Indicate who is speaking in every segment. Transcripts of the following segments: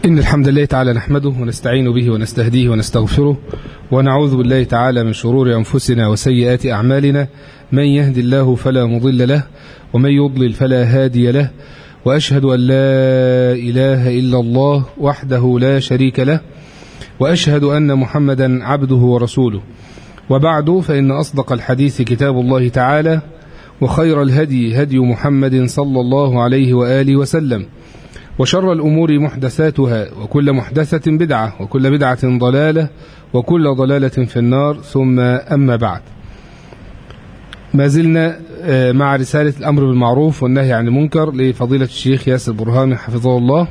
Speaker 1: إن الحمد لله تعالى نحمده ونستعين به ونستهديه ونستغفره ونعوذ بالله تعالى من شرور أنفسنا وسيئات أعمالنا من يهد الله فلا مضل له ومن يضلل فلا هادي له وأشهد أن لا إله إلا الله وحده لا شريك له وأشهد أن محمدا عبده ورسوله وبعد فإن أصدق الحديث كتاب الله تعالى وخير الهدي هدي محمد صلى الله عليه وآله وسلم وشر الأمور محدثاتها وكل محدثة بدعة وكل بدعة ضلالة وكل ضلالة في النار ثم أما بعد ما زلنا مع رسالة الأمر بالمعروف والنهي عن المنكر لفضيلة الشيخ ياسر برهان حفظه الله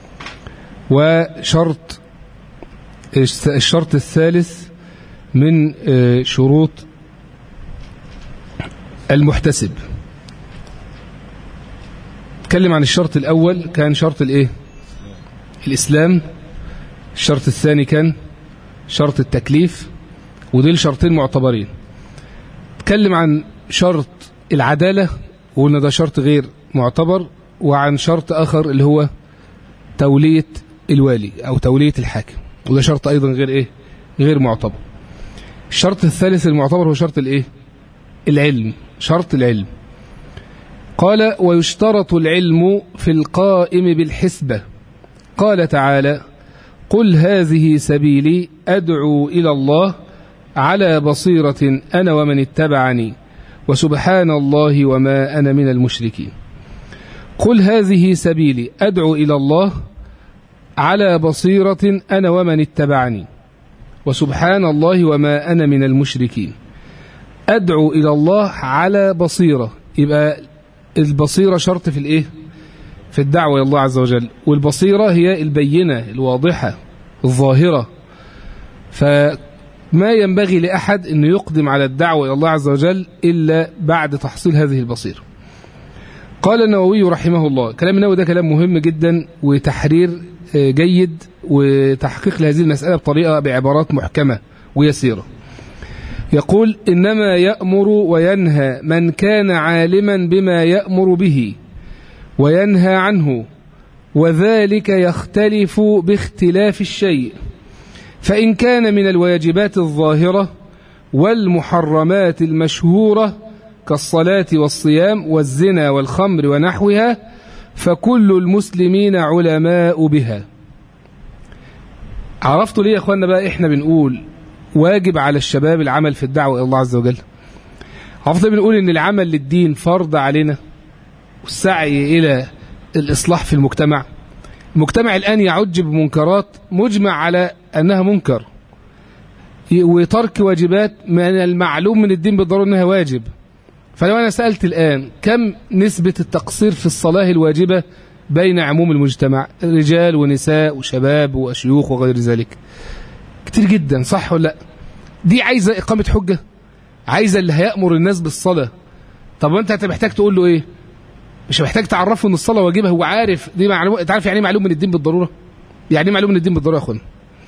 Speaker 1: وشرط الشرط الثالث من شروط المحتسب نتكلم عن الشرط الأول كان شرط الإيه الإسلام الشرط الثاني كان شرط التكليف ودول شرطين معتبرين نتكلم عن شرط العدالة وقلنا ده شرط غير معتبر وعن شرط آخر اللي هو تولية الوالي أو تولية الحاكم وده شرط أيضا غير إيه غير معتبر الشرط الثالث المعتبر هو شرط الإيه العلم شرط العلم قال ويشترط العلم في القائم بالحسبة قال تعالى قل هذه سبيلي أدعو إلى الله على بصيرة أنا ومن اتبعني وسبحان الله وما أنا من المشركين قل هذه سبيلي أدعو إلى الله على بصيرة أنا ومن اتبعني وسبحان الله وما أنا من المشركين أدعو إلى الله على بصيرة يبقى البصيرة شرط في الإيه في الدعوة إلى الله عز وجل والبصيرة هي البينة الواضحة الظاهرة فما ينبغي لأحد أن يقدم على الدعوة إلى الله عز وجل إلا بعد تحصيل هذه البصيرة قال النووي رحمه الله كلام النووي ده كلام مهم جدا وتحرير جيد وتحقيق لهذه المسألة بطريقة بعبارات محكمة ويسيرة يقول إنما يأمر وينهى من كان عالما بما يأمر به وينهى عنه وذلك يختلف باختلاف الشيء فإن كان من الواجبات الظاهرة والمحرمات المشهورة كالصلاة والصيام والزنا والخمر ونحوها فكل المسلمين علماء بها عرفتوا ليه يا أخوانا بقى إحنا بنقول واجب على الشباب العمل في الدعوة إلى الله عز وجل عرفتوا بنقول إن العمل للدين فرض علينا والسعي إلى الإصلاح في المجتمع المجتمع الآن يعج بمنكرات مجمع على أنها منكر وترك واجبات من المعلوم من الدين بالضرورة أنها واجب فلو أنا سألت الآن كم نسبة التقصير في الصلاة الواجبة بين عموم المجتمع رجال ونساء وشباب وشيوخ وغير ذلك كتير جدا صح ولا لا دي عايزة إقامة حجة عايزة اللي هيأمر الناس بالصلاة طب وانت محتاج تقول له ايه مش محتاج تعرفه ان الصلاة واجبة هو عارف دي معلومة انت عارف يعني ايه معلوم من الدين بالضرورة يعني ايه معلوم من الدين بالضرورة يا اخوانا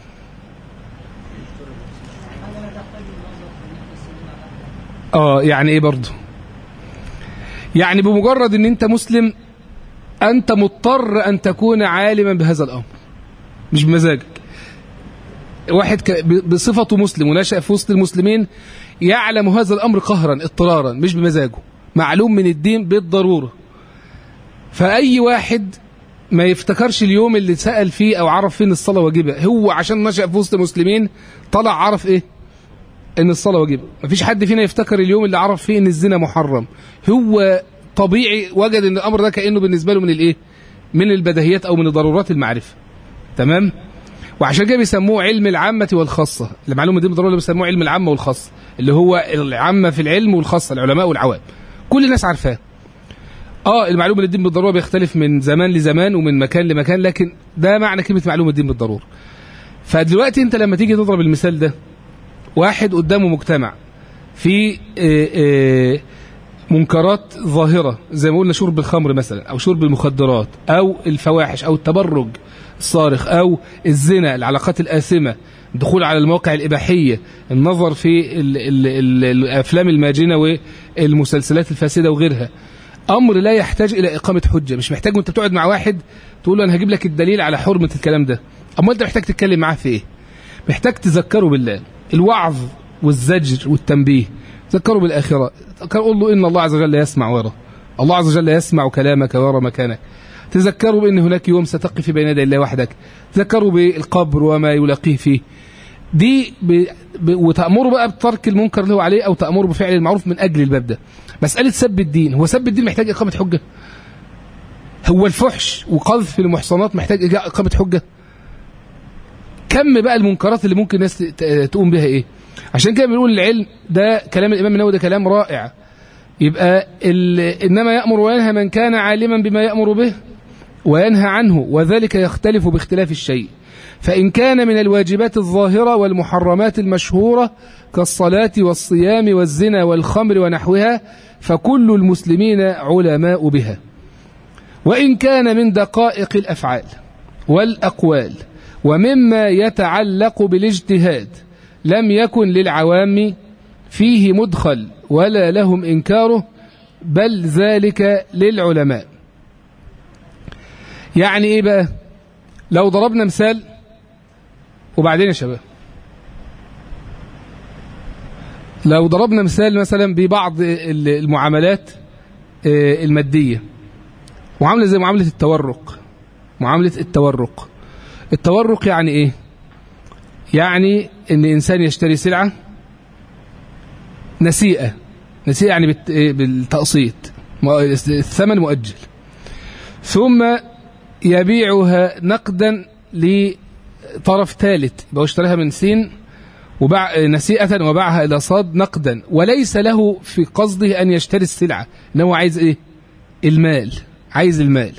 Speaker 1: اه يعني ايه برضه يعني بمجرد ان انت مسلم انت مضطر ان تكون عالما بهذا الامر مش بمزاجك واحد بصفته مسلم ونشأ في وسط المسلمين يعلم هذا الأمر قهرا اضطرارا مش بمزاجه معلوم من الدين بالضرورة فأي واحد ما يفتكرش اليوم اللي سأل فيه أو عرف فيه إن الصلاة واجبة هو عشان نشأ في وسط المسلمين طلع عرف إيه إن الصلاة واجبة مفيش حد فينا يفتكر اليوم اللي عرف فيه إن الزنا محرم هو طبيعي وجد إن الأمر ده كأنه بالنسبة له من الإيه من البديهيات أو من ضرورات المعرفة تمام وعشان كده بيسموه علم العامة والخاصة المعلومة دي بالضرورة بيسموه علم العامة والخاصة اللي هو العامة في العلم والخاصة العلماء والعوام كل الناس عارفاه اه المعلومة الدين بالضرورة بيختلف من زمان لزمان ومن مكان لمكان لكن ده معنى كلمة معلومة الدين بالضرورة فدلوقتي انت لما تيجي تضرب المثال ده واحد قدامه مجتمع في اه اه منكرات ظاهرة زي ما قلنا شرب الخمر مثلا أو شرب المخدرات أو الفواحش أو التبرج الصارخ أو الزنا العلاقات الآثمة الدخول على المواقع الإباحية النظر في ال ال ال الأفلام الماجنة والمسلسلات الفاسدة وغيرها امر لا يحتاج الى اقامه حجه مش محتاج وانت بتقعد مع واحد تقول له انا هجيب لك الدليل على حرمه الكلام ده امال انت محتاج تتكلم معاه في ايه محتاج تذكره بالله الوعظ والزجر والتنبيه ذكره بالاخره قول له ان الله عز وجل يسمع ويرى الله عز وجل يسمع كلامك ويرى مكانك تذكروا بان هناك يوم ستقف بين يدي الله وحدك تذكروا بالقبر وما يلاقيه فيه دي ب... ب... وتأمره بقى بترك المنكر اللي هو عليه أو تأمره بفعل المعروف من أجل الباب ده مسألة سب الدين هو سب الدين محتاج إقامة حجة هو الفحش وقذف المحصنات محتاج إقامة حجة كم بقى المنكرات اللي ممكن الناس تقوم بها إيه عشان كده بنقول العلم ده كلام الإمام النووي ده كلام رائع يبقى ال... إنما يأمر وينهى من كان عالما بما يأمر به وينهى عنه وذلك يختلف باختلاف الشيء فإن كان من الواجبات الظاهرة والمحرمات المشهورة كالصلاة والصيام والزنا والخمر ونحوها فكل المسلمين علماء بها وإن كان من دقائق الأفعال والأقوال ومما يتعلق بالاجتهاد لم يكن للعوام فيه مدخل ولا لهم إنكاره بل ذلك للعلماء يعني إيه بقى لو ضربنا مثال وبعدين يا شباب لو ضربنا مثال مثلا ببعض المعاملات المادية معاملة زي معاملة التورق معاملة التورق التورق يعني ايه يعني ان انسان يشتري سلعة نسيئة نسيئة يعني بالتقسيط الثمن مؤجل ثم يبيعها نقدا لطرف ثالث يبقى اشتراها من سين وباع نسيئة وباعها إلى صاد نقدا وليس له في قصده أن يشتري السلعة إنه عايز إيه المال عايز المال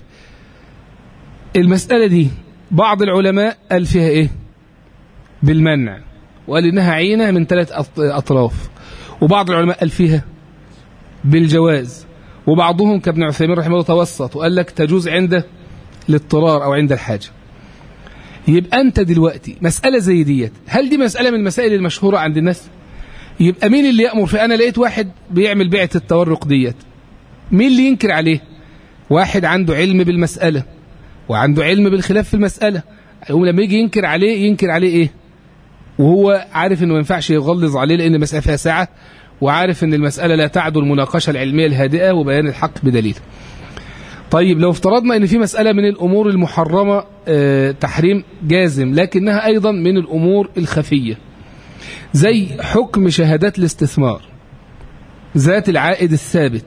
Speaker 1: المسألة دي بعض العلماء قال فيها إيه بالمنع وقال إنها عينة من ثلاث أطراف وبعض العلماء قال فيها بالجواز وبعضهم كابن عثيمين رحمه الله توسط وقال لك تجوز عند الاضطرار أو عند الحاجة يبقى أنت دلوقتي مسألة زي ديت هل دي مسألة من المسائل المشهورة عند الناس يبقى مين اللي يأمر في أنا لقيت واحد بيعمل بيعة التورق ديت مين اللي ينكر عليه واحد عنده علم بالمسألة وعنده علم بالخلاف في المسألة يقوم لما يجي ينكر عليه ينكر عليه إيه وهو عارف انه ما ينفعش يغلظ عليه لان المسألة فيها ساعة وعارف ان المسألة لا تعدو المناقشة العلمية الهادئة وبيان الحق بدليل طيب لو افترضنا ان في مسألة من الامور المحرمة اه تحريم جازم لكنها ايضا من الامور الخفية زي حكم شهادات الاستثمار ذات العائد الثابت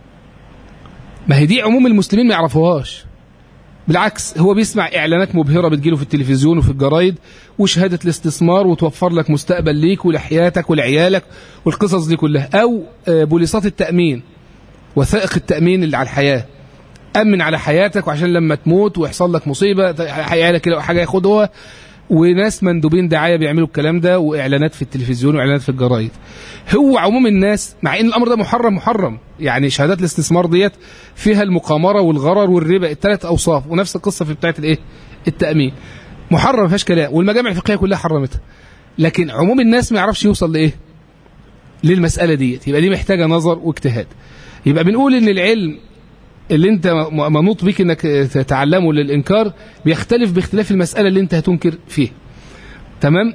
Speaker 1: ما هي دي عموم المسلمين ما يعرفوهاش بالعكس هو بيسمع اعلانات مبهرة بتجيله في التلفزيون وفي الجرايد وشهادة الاستثمار وتوفر لك مستقبل ليك ولحياتك ولعيالك والقصص دي كلها او اه بوليصات التأمين وثائق التأمين اللي على الحياة أمن على حياتك وعشان لما تموت ويحصل لك مصيبة عيالك كده حاجة ياخدوها وناس مندوبين دعاية بيعملوا الكلام ده وإعلانات في التلفزيون وإعلانات في الجرايد هو عموم الناس مع إن الأمر ده محرم محرم يعني شهادات الاستثمار ديت فيها المقامرة والغرر والربا الثلاث أوصاف ونفس القصة في بتاعة الإيه التأمين محرم ما فيهاش كلام والمجامع الفقهية كلها حرمتها لكن عموم الناس ما يعرفش يوصل لإيه للمسألة ديت يبقى دي محتاجة نظر واجتهاد يبقى بنقول إن العلم اللي انت منوط بيك انك تتعلمه للانكار بيختلف باختلاف المسألة اللي انت هتنكر فيها تمام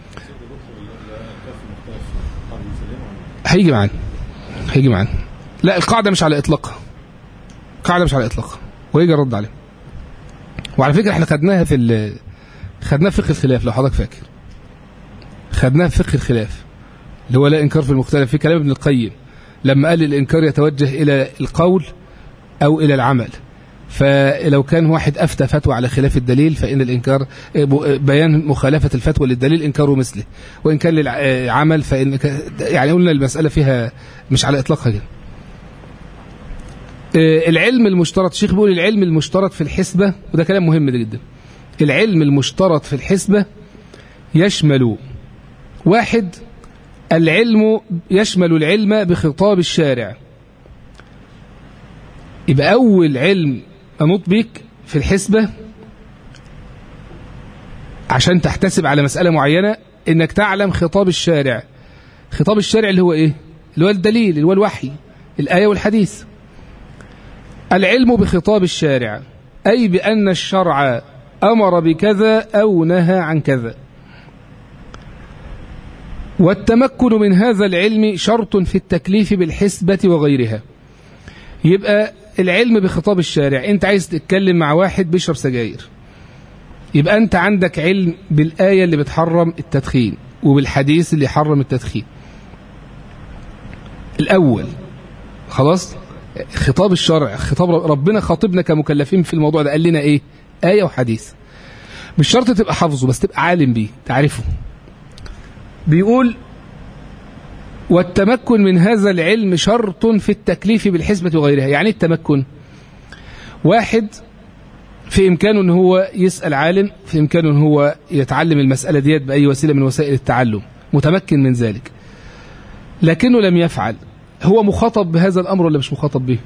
Speaker 1: هيجي معانا هيجي معانا لا القاعدة مش على اطلاقها القاعدة مش على اطلاقها ويجي الرد عليه وعلى فكرة احنا خدناها في ال... خدناها في فقه الخلاف لو حضرتك فاكر خدناها في فقه الخلاف اللي هو لا انكار في المختلف في كلام ابن القيم لما قال الانكار يتوجه الى القول أو إلى العمل فلو كان واحد أفتى فتوى على خلاف الدليل فإن الإنكار بيان مخالفة الفتوى للدليل إنكاره مثله وإن كان للعمل فإن يعني قلنا المسألة فيها مش على إطلاقها كده العلم المشترط الشيخ بيقول العلم المشترط في الحسبة وده كلام مهم ده جدا العلم المشترط في الحسبة يشمل واحد العلم يشمل العلم بخطاب الشارع يبقى أول علم أنوط بك في الحسبة عشان تحتسب على مسألة معينة إنك تعلم خطاب الشارع خطاب الشارع اللي هو إيه اللي هو الدليل اللي هو الوحي الآية والحديث العلم بخطاب الشارع أي بأن الشرع أمر بكذا أو نهى عن كذا والتمكن من هذا العلم شرط في التكليف بالحسبة وغيرها يبقى العلم بخطاب الشارع انت عايز تتكلم مع واحد بيشرب سجاير يبقى انت عندك علم بالآية اللي بتحرم التدخين وبالحديث اللي يحرم التدخين الأول خلاص خطاب الشرع خطاب ربنا خاطبنا كمكلفين في الموضوع ده قال لنا ايه آية وحديث مش شرط تبقى حافظه بس تبقى عالم بيه تعرفه بيقول والتمكن من هذا العلم شرط في التكليف بالحسبة وغيرها يعني التمكن واحد في إمكانه أن هو يسأل عالم في إمكانه أن هو يتعلم المسألة ديت بأي وسيلة من وسائل التعلم متمكن من ذلك لكنه لم يفعل هو مخاطب بهذا الأمر ولا مش مخاطب به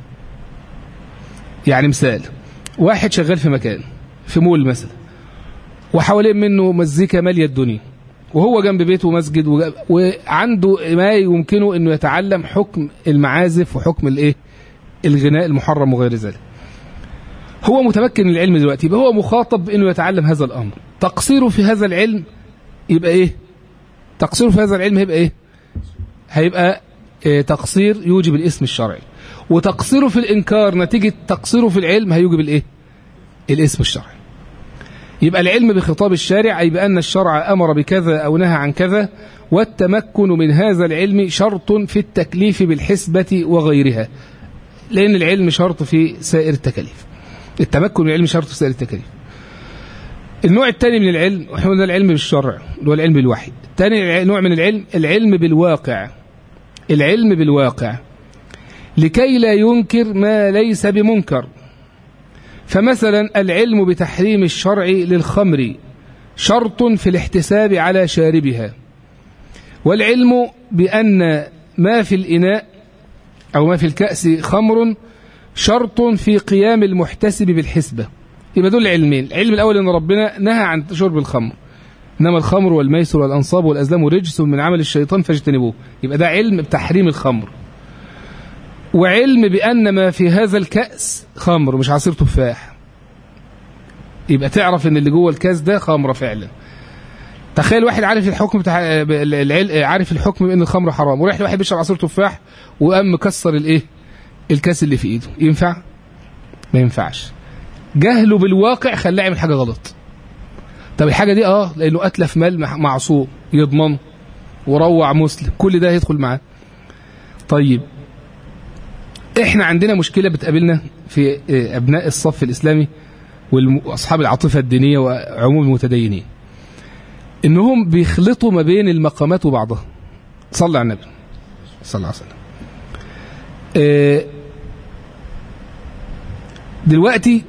Speaker 1: يعني مثال واحد شغال في مكان في مول مثلا وحوالين منه مزيكا مالية الدنيا وهو جنب بيته مسجد وعنده ما يمكنه انه يتعلم حكم المعازف وحكم الايه الغناء المحرم وغير ذلك هو متمكن من العلم دلوقتي يبقى هو مخاطب بانه يتعلم هذا الامر تقصيره في هذا العلم يبقى ايه تقصيره في هذا العلم هيبقى ايه هيبقى إيه تقصير يوجب الاسم الشرعي وتقصيره في الانكار نتيجه تقصيره في العلم هيوجب الايه الاسم الشرعي يبقى العلم بخطاب الشارع أي بأن الشرع أمر بكذا أو نهى عن كذا والتمكن من هذا العلم شرط في التكليف بالحسبة وغيرها لأن العلم شرط في سائر التكاليف التمكن من العلم شرط في سائر التكاليف النوع الثاني من العلم احنا قلنا العلم بالشرع اللي هو العلم بالوحي ثاني نوع من العلم العلم بالواقع العلم بالواقع لكي لا ينكر ما ليس بمنكر فمثلا العلم بتحريم الشرع للخمر شرط في الاحتساب على شاربها والعلم بأن ما في الإناء أو ما في الكأس خمر شرط في قيام المحتسب بالحسبة يبقى دول علمين العلم الأول أن ربنا نهى عن شرب الخمر إنما الخمر والميسر والأنصاب والأزلام رجس من عمل الشيطان فاجتنبوه يبقى ده علم بتحريم الخمر وعلم بأن ما في هذا الكأس خمر مش عصير تفاح يبقى تعرف ان اللي جوه الكاس ده خمره فعلا تخيل واحد عارف الحكم بتاع العل... عارف الحكم بان الخمر حرام وراح لواحد بيشرب عصير تفاح وقام مكسر الايه الكاس اللي في ايده ينفع ما ينفعش جهله بالواقع خلاه يعمل حاجه غلط طب الحاجه دي اه لانه اتلف مال معصوم يضمن وروع مسلم كل ده هيدخل معاه طيب احنا عندنا مشكله بتقابلنا في ابناء الصف الاسلامي واصحاب العاطفه الدينيه وعموم المتدينين انهم بيخلطوا ما بين المقامات وبعضها صلى على النبي صلى الله عليه وسلم دلوقتي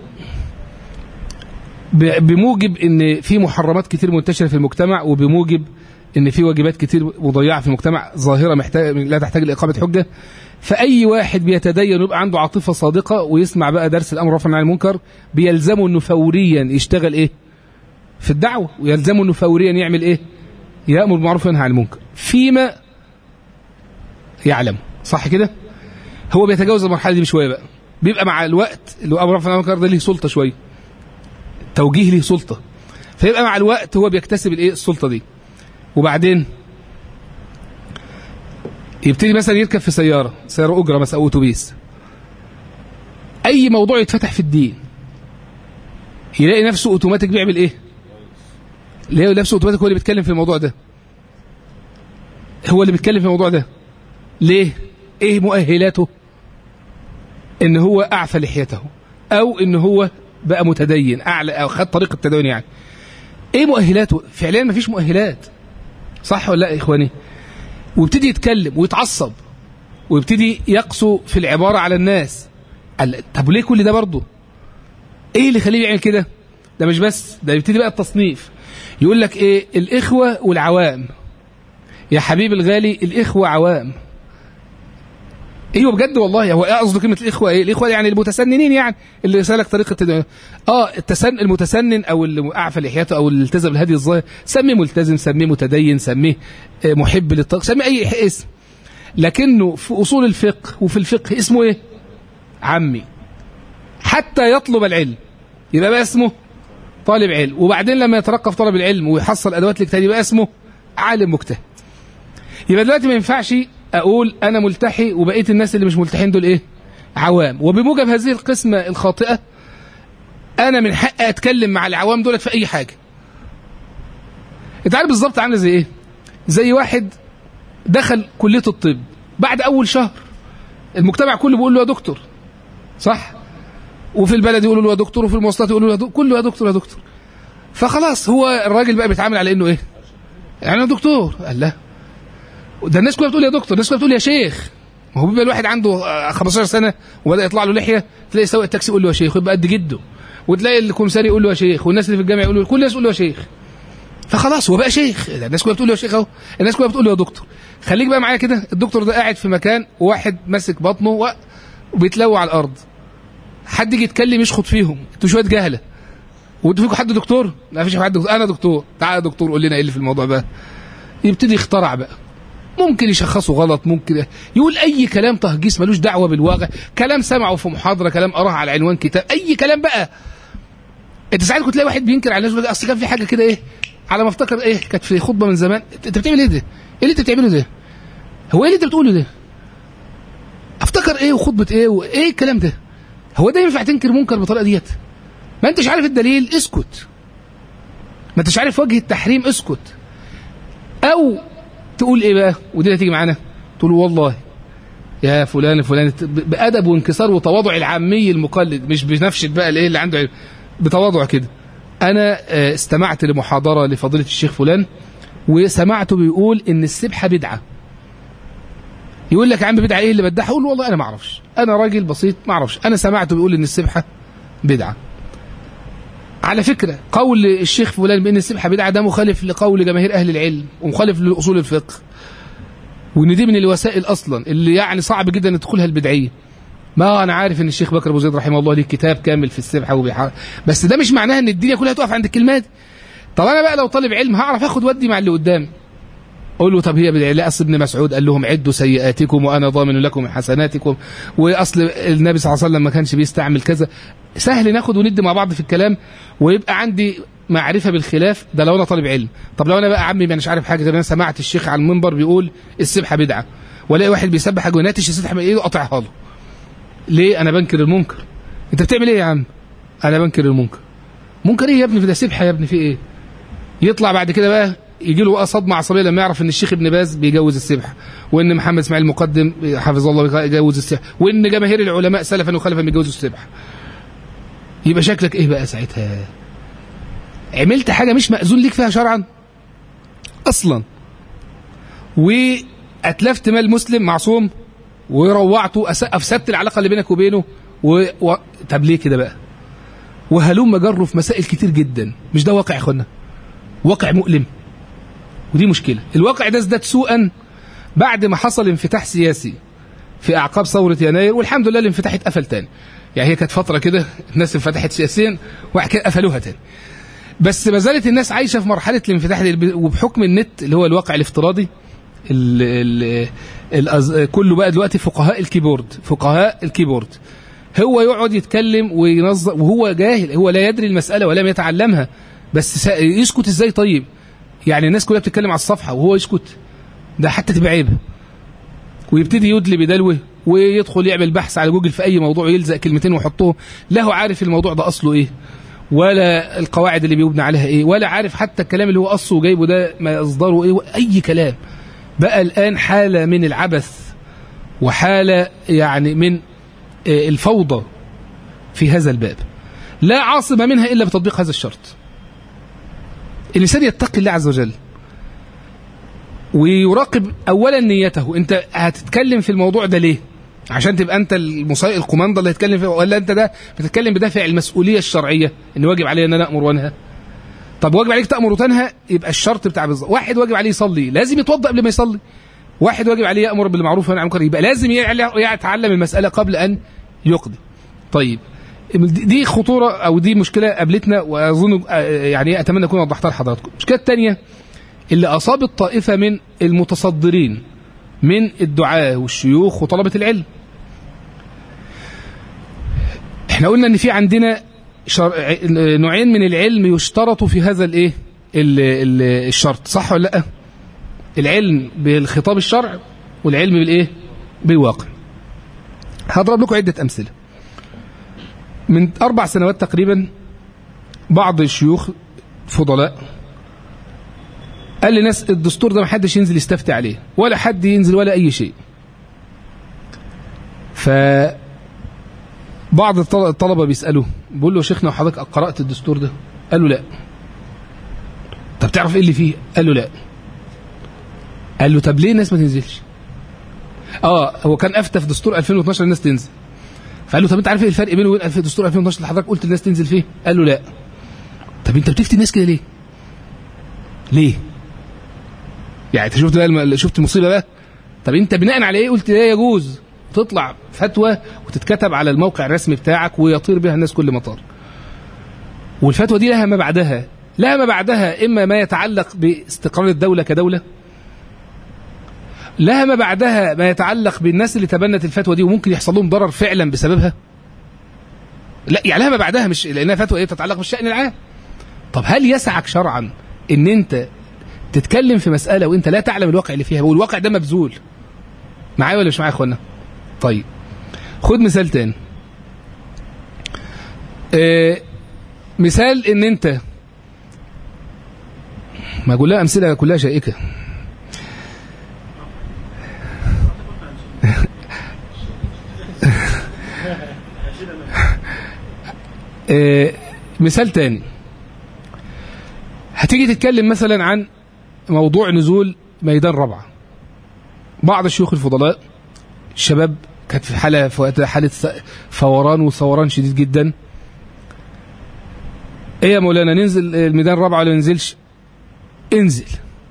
Speaker 1: بموجب ان في محرمات كتير منتشره في المجتمع وبموجب ان في واجبات كتير مضيعه في المجتمع ظاهره محتاج لا تحتاج لاقامه حجه فاي واحد بيتدين ويبقى عنده عاطفه صادقه ويسمع بقى درس الامر والنهي عن المنكر بيلزمه انه فوريا يشتغل ايه في الدعوه ويلزمه انه فوريا يعمل ايه يامر بالمعروف وينهى عن المنكر فيما يعلم صح كده هو بيتجاوز المرحله دي بشويه بقى بيبقى مع الوقت اللي هو امر بالمعروف والنهي عن المنكر ده ليه سلطه شويه توجيه ليه سلطه فيبقى مع الوقت هو بيكتسب الايه السلطه دي وبعدين يبتدي مثلا يركب في سياره سياره اجره مثلا او اتوبيس اي موضوع يتفتح في الدين يلاقي نفسه اوتوماتيك بيعمل ايه يلاقي نفسه اوتوماتيك هو اللي بيتكلم في الموضوع ده هو اللي بيتكلم في الموضوع ده ليه ايه مؤهلاته ان هو اعفى لحيته او ان هو بقى متدين اعلى او خد طريق التدين يعني ايه مؤهلاته فعليا مفيش مؤهلات صح ولا لا يا اخواني ويبتدي يتكلم ويتعصب ويبتدي يقسو في العباره على الناس قال طب ليه كل ده برضه ايه اللي يخليه يعمل كده ده مش بس ده يبتدي بقى التصنيف يقول لك ايه الاخوه والعوام يا حبيب الغالي الاخوه عوام ايوه بجد والله هو ايه قصده كلمه الاخوه ايه الاخوه يعني المتسننين يعني اللي سالك طريقه التدين. اه التسن المتسنن او اللي اعفى لحيته او اللي التزم بالهدي الظاهر سميه ملتزم سميه متدين سميه محب للطاقه سميه اي اسم لكنه في اصول الفقه وفي الفقه اسمه ايه عمي حتى يطلب العلم يبقى بقى اسمه طالب علم وبعدين لما يترقى في طلب العلم ويحصل ادوات الاجتهاد يبقى اسمه عالم مجتهد يبقى دلوقتي ما ينفعش اقول انا ملتحي وبقيه الناس اللي مش ملتحين دول ايه عوام وبموجب هذه القسمه الخاطئه انا من حقي اتكلم مع العوام دولت في اي حاجه انت عارف بالظبط عامله زي ايه زي واحد دخل كليه الطب بعد اول شهر المجتمع كله بيقول له يا دكتور صح وفي البلد يقولوا له يا دكتور وفي المواصلات يقولوا له يا دكتور كله يا دكتور يا دكتور فخلاص هو الراجل بقى بيتعامل على انه ايه يعني انا دكتور قال لا ده الناس كلها بتقول يا دكتور الناس كلها بتقول يا شيخ ما هو بيبقى الواحد عنده آه، 15 سنه وبدا يطلع له لحيه تلاقي سواق التاكسي يقول له يا شيخ ويبقى قد جده وتلاقي الكمساري يقول له يا شيخ والناس اللي في الجامع يقولوا كل الناس يقول له يا شيخ فخلاص هو بقى شيخ ده الناس كلها بتقول له يا شيخ اهو الناس كلها بتقول له يا دكتور خليك بقى معايا كده الدكتور ده قاعد في مكان وواحد ماسك بطنه و- وبيتلوى على الارض حد يجي يتكلم يشخط فيهم انتوا شويه جهله وانتوا فيكم حد دكتور؟ لا فيش حد دكتور انا دكتور تعالى يا دكتور قول لنا ايه اللي في الموضوع بقى يبتدي يخترع بقى ممكن يشخصه غلط ممكن يقول اي كلام تهجيس ملوش دعوه بالواقع كلام سمعه في محاضره كلام قراه على عنوان كتاب اي كلام بقى انت ساعات كنت تلاقي واحد بينكر على الناس يقول لك اصل كان في حاجه كده ايه على ما افتكر ايه كانت في خطبه من زمان انت بتعمل ايه ده؟ ايه اللي انت بتعمله ده؟ هو ايه اللي انت بتقوله ده؟ افتكر ايه وخطبه ايه وايه الكلام ده؟ هو ده ينفع تنكر منكر بالطريقه ديت؟ ما انتش عارف الدليل اسكت ما انتش عارف وجه التحريم اسكت او تقول ايه بقى ودي اللي هتيجي معانا تقول والله يا فلان فلان ب- بادب وانكسار وتواضع العامي المقلد مش بنفشه بقى الايه اللي عنده علم بتواضع كده انا آه، استمعت لمحاضره لفضيله الشيخ فلان وسمعته بيقول ان السبحه بدعه يقول لك يا عم بدعه ايه اللي بدعها اقول له والله انا ما اعرفش انا راجل بسيط ما اعرفش انا سمعته بيقول ان السبحه بدعه على فكرة قول الشيخ فلان بأن السبحة بدعة ده مخالف لقول جماهير أهل العلم ومخالف لأصول الفقه وإن دي من الوسائل أصلا اللي يعني صعب جدا أن تدخلها البدعية ما أنا عارف إن الشيخ بكر أبو زيد رحمه الله ليه كتاب كامل في السبحة وبيحا بس ده مش معناها إن الدنيا كلها تقف عند الكلمات دي. طب أنا بقى لو طالب علم هعرف آخد ودي مع اللي قدامي اقول له طب هي بدعه لا اصل ابن مسعود قال لهم عدوا سيئاتكم وانا ضامن لكم من حسناتكم واصل النبي صلى الله عليه وسلم ما كانش بيستعمل كذا سهل ناخد وندي مع بعض في الكلام ويبقى عندي معرفه بالخلاف ده لو انا طالب علم طب لو انا بقى عمي مش عارف حاجه غير انا سمعت الشيخ على المنبر بيقول السبحه بدعه والاقي واحد بيسبح جناتش السبحه من ايده قطعها له ليه انا بنكر المنكر انت بتعمل ايه يا عم انا بنكر المنكر منكر ايه يا ابني في ده سبحه يا ابني في ايه يطلع بعد كده بقى يجي له بقى صدمه عصبيه لما يعرف ان الشيخ ابن باز بيجوز السبحه وان محمد اسماعيل المقدم حفظه الله يجوز السبحه وان جماهير العلماء سلفا وخلفا بيجوزوا السبحه يبقى شكلك ايه بقى ساعتها عملت حاجه مش مأذون ليك فيها شرعا اصلا واتلفت مال مسلم معصوم وروعته أس- افسدت العلاقه اللي بينك وبينه و... و... طب ليه كده بقى وهلم جروا في مسائل كتير جدا مش ده واقع يا اخوانا واقع مؤلم ودي مشكله الواقع ده ازداد سوءا بعد ما حصل انفتاح سياسي في اعقاب ثوره يناير والحمد لله الانفتاح اتقفل تاني يعني هي كانت فتره كده الناس انفتحت سياسيا وبعد كده قفلوها تاني بس ما زالت الناس عايشه في مرحله الانفتاح دي وبحكم النت اللي هو الواقع الافتراضي ال ال الأز... كله بقى دلوقتي فقهاء الكيبورد فقهاء الكيبورد هو يقعد يتكلم وينظم وهو جاهل هو لا يدري المسألة ولم يتعلمها بس سا... يسكت ازاي طيب يعني الناس كلها بتتكلم على الصفحة وهو يسكت ده حتى تبقى عيبة ويبتدي يدلي بدلوه ويدخل يعمل بحث على جوجل في اي موضوع يلزق كلمتين ويحطهم لا هو عارف الموضوع ده اصله ايه ولا القواعد اللي بيبنى عليها ايه ولا عارف حتى الكلام اللي هو اصله وجايبه ده مصدره ايه اي كلام بقى الان حاله من العبث وحاله يعني من آه، الفوضى في هذا الباب لا عاصم منها الا بتطبيق هذا الشرط الانسان يتقي الله عز وجل ويراقب اولا نيته انت هتتكلم في الموضوع ده ليه عشان تبقى انت المسيء القمانده اللي هتتكلم فيه ولا انت ده بتتكلم بدافع المسؤوليه الشرعيه ان واجب علي ان انا امر وانهى طب واجب عليك تامر وتنهى يبقى الشرط بتاع بالظبط واحد واجب عليه يصلي لازم يتوضا قبل ما يصلي واحد واجب عليه يامر بالمعروف وينهى عن المنكر يبقى لازم يعل- يتعلم المساله قبل ان يقضي طيب دي خطوره او دي مشكله قابلتنا واظن آه، يعني اتمنى اكون وضحتها لحضراتكم المشكله الثانيه اللي اصابت طائفه من المتصدرين من الدعاة والشيوخ وطلبه العلم احنا قلنا ان في عندنا شر... نوعين من العلم يشترط في هذا الايه ال... ال... الشرط صح ولا لا العلم بالخطاب الشرع والعلم بالايه بالواقع هضرب لكم عده امثله من اربع سنوات تقريبا بعض الشيوخ فضلاء قال لناس الدستور ده ما حدش ينزل يستفتي عليه ولا حد ينزل ولا اي شيء ف بعض الطلبه بيسالوه بيقول له شيخنا وحضرتك قرات الدستور ده قال له لا طب تعرف ايه اللي فيه قال له لا قال له طب ليه الناس ما تنزلش اه هو كان افتى في دستور 2012 الناس تنزل فقال له طب انت عارف ايه الفرق بينه وبين دستور 2012 اللي حضرتك قلت الناس تنزل فيه قال له لا طب انت بتفتي الناس كده ليه ليه يعني انت شفت بقى شفت المصيبه بقى طب انت بناء على ايه قلت لا يجوز تطلع فتوى وتتكتب على الموقع الرسمي بتاعك ويطير بها الناس كل مطار والفتوى دي لها ما بعدها لها ما بعدها اما ما يتعلق باستقرار الدوله كدوله لها ما بعدها ما يتعلق بالناس اللي تبنت الفتوى دي وممكن يحصل لهم ضرر فعلا بسببها لا يعني لها ما بعدها مش لانها فتوى ايه تتعلق بالشان العام طب هل يسعك شرعا ان انت تتكلم في مساله وانت لا تعلم الواقع اللي فيها والواقع ده مبذول معايا ولا مش معايا يا اخوانا طيب خد مثال تاني آه مثال ان انت ما كلها امثله كلها شائكه آه مثال تاني هتيجي تتكلم مثلا عن موضوع نزول ميدان ربعه بعض الشيوخ الفضلاء الشباب كانت في حاله في وقتها حاله فوران وثوران شديد جدا ايه يا مولانا ننزل الميدان رابعه ولا ننزلش انزل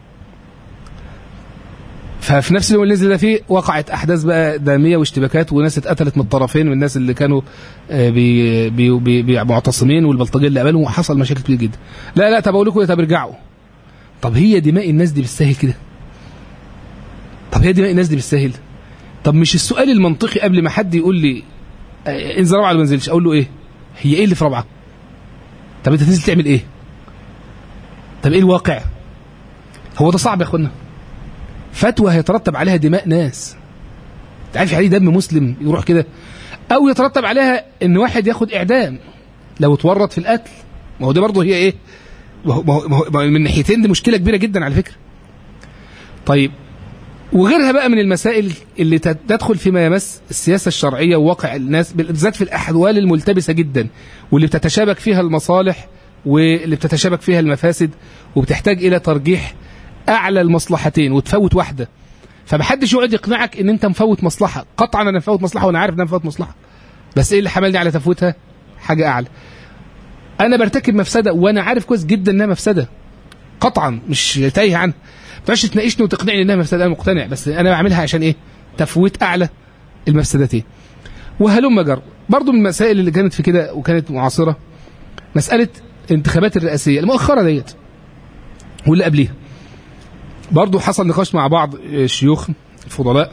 Speaker 1: ففي نفس اليوم اللي نزل ده فيه وقعت احداث بقى داميه واشتباكات وناس اتقتلت من الطرفين من الناس اللي كانوا بي بي بي بي معتصمين والبلطجيه اللي قابلهم وحصل مشاكل كتير جدا لا لا طب اقول لكم طب ارجعوا طب هي دماء الناس دي بالسهل كده طب هي دماء الناس دي بالسهل طب مش السؤال المنطقي قبل ما حد يقول لي انزل رابعه ولا ما انزلش اقول له ايه هي ايه اللي في رابعه طب انت تنزل تعمل ايه طب ايه الواقع هو ده صعب يا اخوانا فتوى هيترتب عليها دماء ناس انت عارف يعني دم مسلم يروح كده او يترتب عليها ان واحد ياخد اعدام لو اتورط في القتل ما هو ده برضه هي ايه ما هو, ما هو من ناحيتين دي مشكله كبيره جدا على فكره طيب وغيرها بقى من المسائل اللي تدخل فيما يمس السياسه الشرعيه وواقع الناس بالذات في الاحوال الملتبسه جدا واللي بتتشابك فيها المصالح واللي بتتشابك فيها المفاسد وبتحتاج الى ترجيح اعلى المصلحتين وتفوت واحده فمحدش يقعد يقنعك ان انت مفوت مصلحه قطعا انا مفوت مصلحه وانا عارف ان انا مفوت مصلحه بس ايه اللي حملني على تفوتها حاجه اعلى انا برتكب مفسده وانا عارف كويس جدا انها مفسده قطعا مش تايه عنها ما تناقشني وتقنعني انها مفسده انا مقتنع بس انا بعملها عشان ايه تفويت اعلى المفسدتين وهلم جر برضو من المسائل اللي كانت في كده وكانت معاصره مساله الانتخابات الرئاسيه المؤخره ديت واللي قبليها برضو حصل نقاش مع بعض الشيوخ الفضلاء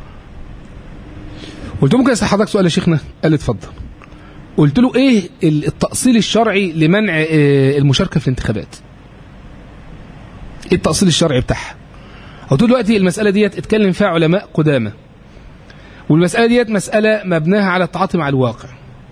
Speaker 1: قلت له ممكن اسال حضرتك سؤال يا شيخنا قال لي اتفضل قلت له ايه التاصيل الشرعي لمنع المشاركه في الانتخابات ايه التأصيل الشرعي بتاعها قلت له دلوقتي المسألة ديت اتكلم فيها علماء قدامى والمسألة ديت مسألة مبناها على التعاطي مع الواقع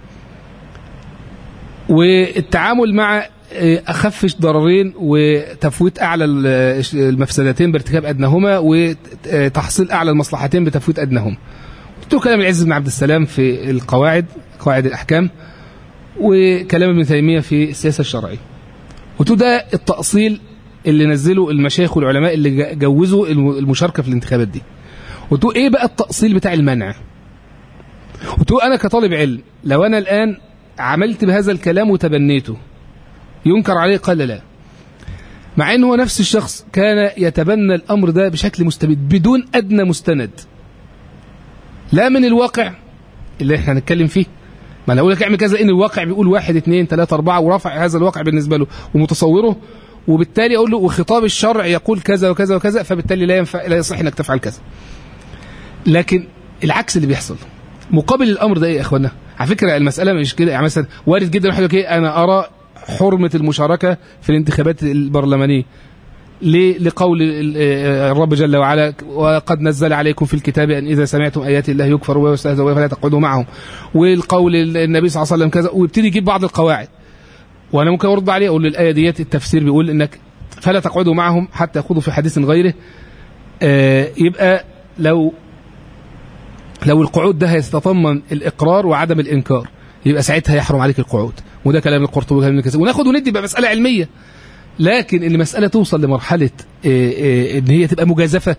Speaker 1: والتعامل مع أخف ضررين وتفويت أعلى المفسدتين بارتكاب أدناهما وتحصيل أعلى المصلحتين بتفويت أدناهما قلت له كلام العز بن عبد السلام في القواعد قواعد الأحكام وكلام ابن تيمية في السياسة الشرعية قلت له ده التأصيل اللي نزلوا المشايخ والعلماء اللي جوزوا المشاركه في الانتخابات دي قلت ايه بقى التاصيل بتاع المنع قلت انا كطالب علم لو انا الان عملت بهذا الكلام وتبنيته ينكر عليه قال لا مع ان هو نفس الشخص كان يتبنى الامر ده بشكل مستمد بدون ادنى مستند لا من الواقع اللي احنا هنتكلم فيه ما انا اقول لك اعمل كذا ان الواقع بيقول واحد اثنين ثلاثة أربعة ورفع هذا الواقع بالنسبة له ومتصوره وبالتالي اقول له وخطاب الشرع يقول كذا وكذا وكذا فبالتالي لا ينفع لا يصح انك تفعل كذا. لكن العكس اللي بيحصل مقابل الامر ده ايه يا اخوانا على فكره المساله مش كده يعني مثلا وارد جدا واحد يقول لك ايه انا ارى حرمه المشاركه في الانتخابات البرلمانيه ليه؟ لقول ال- آه، الرب جل وعلا وقد نزل عليكم في الكتاب ان اذا سمعتم ايات الله يكفر ويستهزأ فلا تقعدوا معهم والقول ال- النبي صلى الله عليه وسلم كذا ويبتدي يجيب بعض القواعد وانا ممكن ارد عليه اقول له الايه ديت التفسير بيقول انك فلا تقعدوا معهم حتى يخوضوا في حديث غيره آه، يبقى لو لو القعود ده هيتضمن الاقرار وعدم الانكار يبقى ساعتها يحرم عليك القعود وده كلام القرطبي وكلام ابن كثير وناخد وندي بقى مساله علميه لكن ان المساله توصل لمرحله آه، آه، ان هي تبقى مجازفه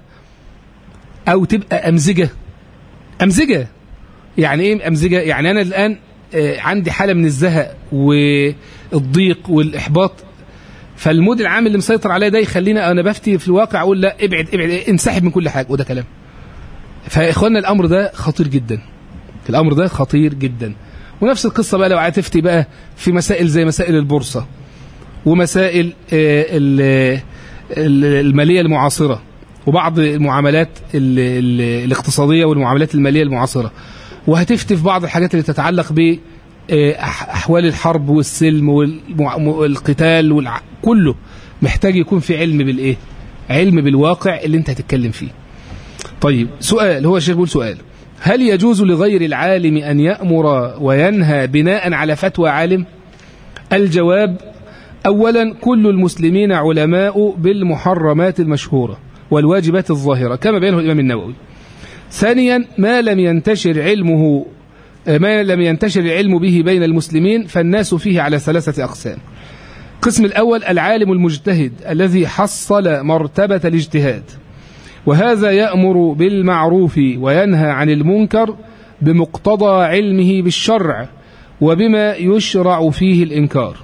Speaker 1: او تبقى امزجه امزجه يعني ايه امزجه يعني انا الان آه، عندي حاله من الزهق والضيق والاحباط فالمود العام اللي مسيطر عليا ده يخليني انا بفتي في الواقع اقول لا ابعد ابعد انسحب من كل حاجه وده كلام فيا اخوانا الامر ده خطير جدا الامر ده خطير جدا ونفس القصه بقى لو هتفتي بقى في مسائل زي مسائل البورصه ومسائل آه، ال- ال- الماليه المعاصره وبعض المعاملات ال- ال- الاقتصاديه والمعاملات الماليه المعاصره وهتفتي في بعض الحاجات اللي تتعلق ب آه، أح- احوال الحرب والسلم والمع- والقتال والع... كله محتاج يكون في علم بالايه علم بالواقع اللي انت هتتكلم فيه طيب سؤال هو الشيخ بيقول سؤال هل يجوز لغير العالم أن يأمر وينهى بناء على فتوى عالم الجواب أولا كل المسلمين علماء بالمحرمات المشهورة والواجبات الظاهرة كما بينه الإمام النووي ثانيا ما لم ينتشر علمه ما لم ينتشر العلم به بين المسلمين فالناس فيه على ثلاثة أقسام القسم الأول العالم المجتهد الذي حصل مرتبة الاجتهاد وهذا يأمر بالمعروف وينهى عن المنكر بمقتضى علمه بالشرع وبما يشرع فيه الإنكار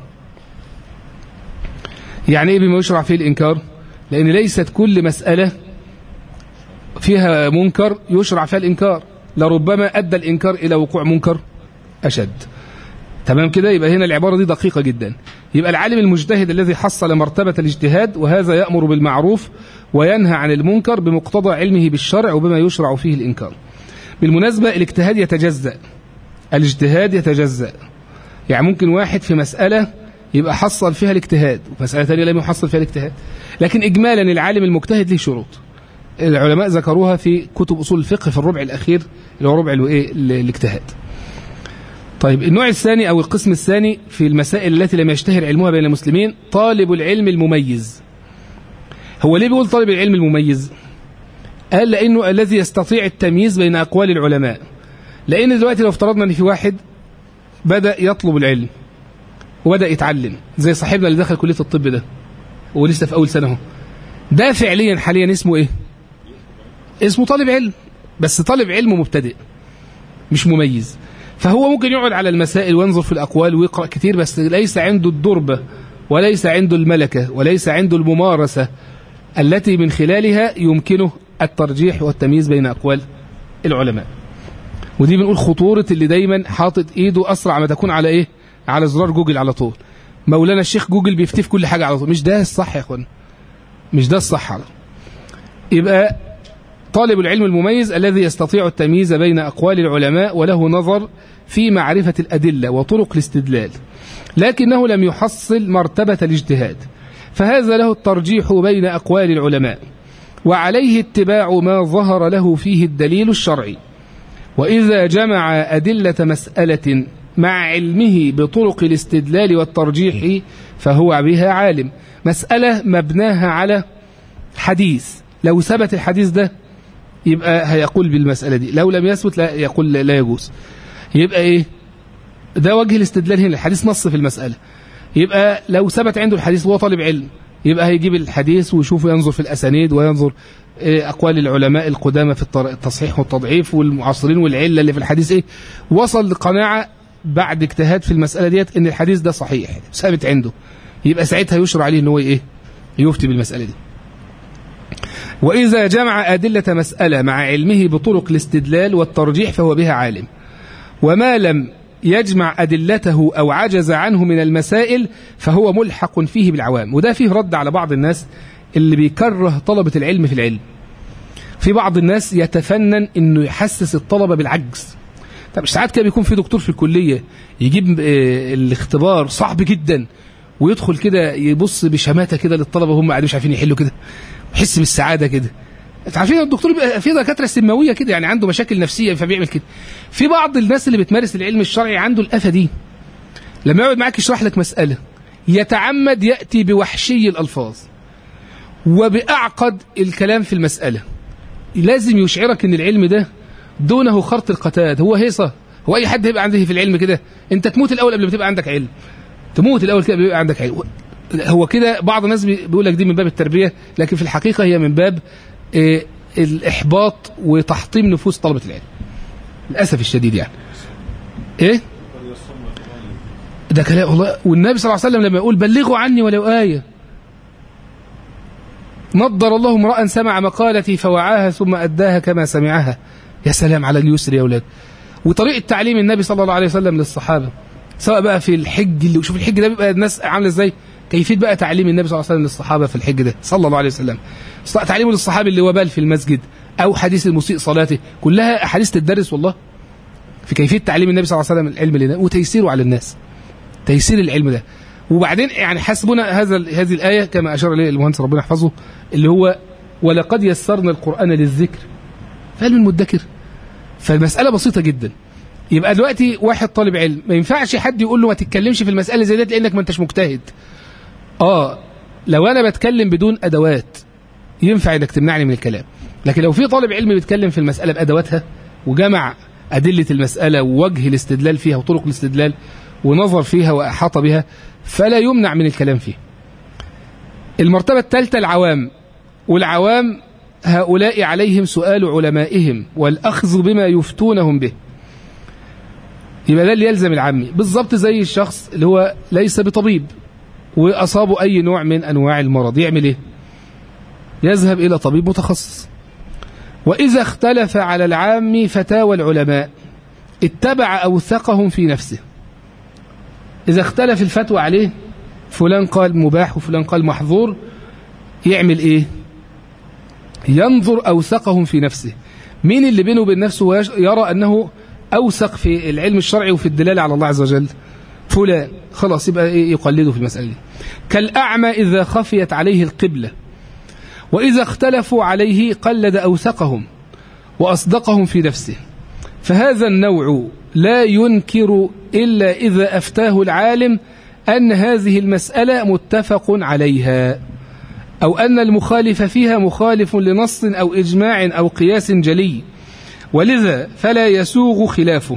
Speaker 1: يعني إيه بما يشرع فيه الإنكار لأن ليست كل مسألة فيها منكر يشرع فيها الإنكار لربما أدى الإنكار إلى وقوع منكر أشد تمام كده يبقى هنا العبارة دي دقيقة جدا يبقى العالم المجتهد الذي حصل مرتبة الاجتهاد وهذا يأمر بالمعروف وينهى عن المنكر بمقتضى علمه بالشرع وبما يشرع فيه الإنكار بالمناسبة الاجتهاد يتجزأ الاجتهاد يتجزأ يعني ممكن واحد في مسألة يبقى حصل فيها الاجتهاد ومسألة ثانية لم يحصل فيها الاجتهاد لكن إجمالا العالم المجتهد له شروط العلماء ذكروها في كتب أصول الفقه في الربع الأخير اللي هو ربع الايه الاجتهاد طيب النوع الثاني أو القسم الثاني في المسائل التي لم يشتهر علمها بين المسلمين طالب العلم المميز هو ليه بيقول طالب العلم المميز قال لأنه الذي يستطيع التمييز بين أقوال العلماء لأن دلوقتي لو افترضنا أن في واحد بدأ يطلب العلم وبدأ يتعلم زي صاحبنا اللي دخل كلية الطب ده ولسه في أول سنة اهو ده فعليا حاليا اسمه إيه؟ اسمه طالب علم بس طالب علم مبتدئ مش مميز فهو ممكن يقعد على المسائل وينظر في الأقوال ويقرأ كتير بس ليس عنده الدربة وليس عنده الملكة وليس عنده الممارسة التي من خلالها يمكنه الترجيح والتمييز بين أقوال العلماء ودي بنقول خطورة اللي دايما حاطط ايده أسرع ما تكون على ايه على زرار جوجل على طول مولانا الشيخ جوجل بيفتي في كل حاجة على طول مش ده الصح يا اخوان مش ده الصح على يبقى طالب العلم المميز الذي يستطيع التمييز بين أقوال العلماء وله نظر في معرفة الأدلة وطرق الاستدلال لكنه لم يحصل مرتبة الاجتهاد فهذا له الترجيح بين أقوال العلماء وعليه اتباع ما ظهر له فيه الدليل الشرعي وإذا جمع أدلة مسألة مع علمه بطرق الاستدلال والترجيح فهو بها عالم مسألة مبناها على حديث لو ثبت الحديث ده يبقى هيقول بالمسألة دي لو لم يثبت لا يقول لا يجوز يبقى ايه ده وجه الاستدلال هنا الحديث نص في المسألة يبقى لو ثبت عنده الحديث وهو طالب علم يبقى هيجيب الحديث ويشوف ينظر في الأسانيد وينظر أقوال العلماء القدامى في التصحيح والتضعيف والمعاصرين والعلة اللي في الحديث إيه وصل لقناعة بعد اجتهاد في المسألة ديت إن الحديث ده صحيح ثابت عنده يبقى ساعتها يشرع عليه إن هو إيه يفتي بالمسألة دي وإذا جمع أدلة مسألة مع علمه بطرق الاستدلال والترجيح فهو بها عالم وما لم يجمع أدلته أو عجز عنه من المسائل فهو ملحق فيه بالعوام وده فيه رد على بعض الناس اللي بيكره طلبة العلم في العلم في بعض الناس يتفنن أنه يحسس الطلبة بالعجز طب ساعات كده بيكون في دكتور في الكليه يجيب آه، الاختبار صعب جدا ويدخل كده يبص بشماته كده للطلبه وهم قاعدين مش عارفين يحلوا كده ويحس بالسعاده كده انت عارفين الدكتور بيبقى في دكاتره سماويه كده يعني عنده مشاكل نفسيه فبيعمل كده في بعض الناس اللي بتمارس العلم الشرعي عنده الافه دي لما يقعد معاك يشرح لك مساله يتعمد ياتي بوحشي الالفاظ وباعقد الكلام في المساله لازم يشعرك ان العلم ده دونه خرط القتاد هو هيصه هو اي حد هيبقى عنده في العلم كده انت تموت الاول قبل ما تبقى عندك علم تموت الاول كده بيبقى عندك علم هو كده بعض الناس بي- بيقول لك دي من باب التربيه لكن في الحقيقه هي من باب آه، الاحباط وتحطيم نفوس طلبه العلم للاسف الشديد يعني ايه ده كلام والله والنبي صلى الله عليه وسلم لما يقول بلغوا عني ولو ايه نضر الله امرأ سمع مقالتي فوعاها ثم أداها كما سمعها يا سلام على اليسر يا أولاد وطريقة تعليم النبي صلى الله عليه وسلم للصحابة سواء بقى في الحج اللي شوف الحج ده بيبقى الناس عاملة ازاي كيفية بقى تعليم النبي صلى الله عليه وسلم للصحابة في الحج ده صلى الله عليه وسلم تعليمه للصحابي اللي وبال في المسجد أو حديث المسيء صلاته كلها أحاديث تدرس والله في كيفية تعليم النبي صلى الله عليه وسلم العلم لنا وتيسيره على الناس تيسير العلم ده وبعدين يعني حسبنا هذا هذه الآية كما أشار إليه المهندس ربنا يحفظه اللي هو ولقد يسرنا القرآن للذكر فهل من مدكر فالمسألة بسيطة جدا يبقى دلوقتي واحد طالب علم ما ينفعش حد يقول له ما تتكلمش في المسألة زي ديت لأنك ما انتش مجتهد اه لو أنا بتكلم بدون أدوات ينفع انك تمنعني من الكلام لكن لو في طالب علم بيتكلم في المسألة بأدواتها وجمع أدلة المسألة ووجه الاستدلال فيها وطرق الاستدلال ونظر فيها وأحاط بها فلا يمنع من الكلام فيه المرتبة الثالثة العوام والعوام هؤلاء عليهم سؤال علمائهم والأخذ بما يفتونهم به يبقى ده اللي يلزم العامي بالظبط زي الشخص اللي هو ليس بطبيب وأصابه أي نوع من أنواع المرض يعمل إيه يذهب إلى طبيب متخصص وإذا اختلف على العام فتاوى العلماء اتبع أوثقهم في نفسه إذا اختلف الفتوى عليه فلان قال مباح وفلان قال محظور يعمل إيه ينظر أوثقهم في نفسه مين اللي بينه وبين نفسه يرى أنه أوثق في العلم الشرعي وفي الدلالة على الله عز وجل فلان خلاص يبقى إيه يقلده في المسألة دي كالأعمى إذا خفيت عليه القبلة وإذا اختلفوا عليه قلد أوثقهم وأصدقهم في نفسه فهذا النوع لا ينكر إلا إذا أفتاه العالم أن هذه المسألة متفق عليها أو أن المخالف فيها مخالف لنص أو إجماع أو قياس جلي ولذا فلا يسوغ خلافه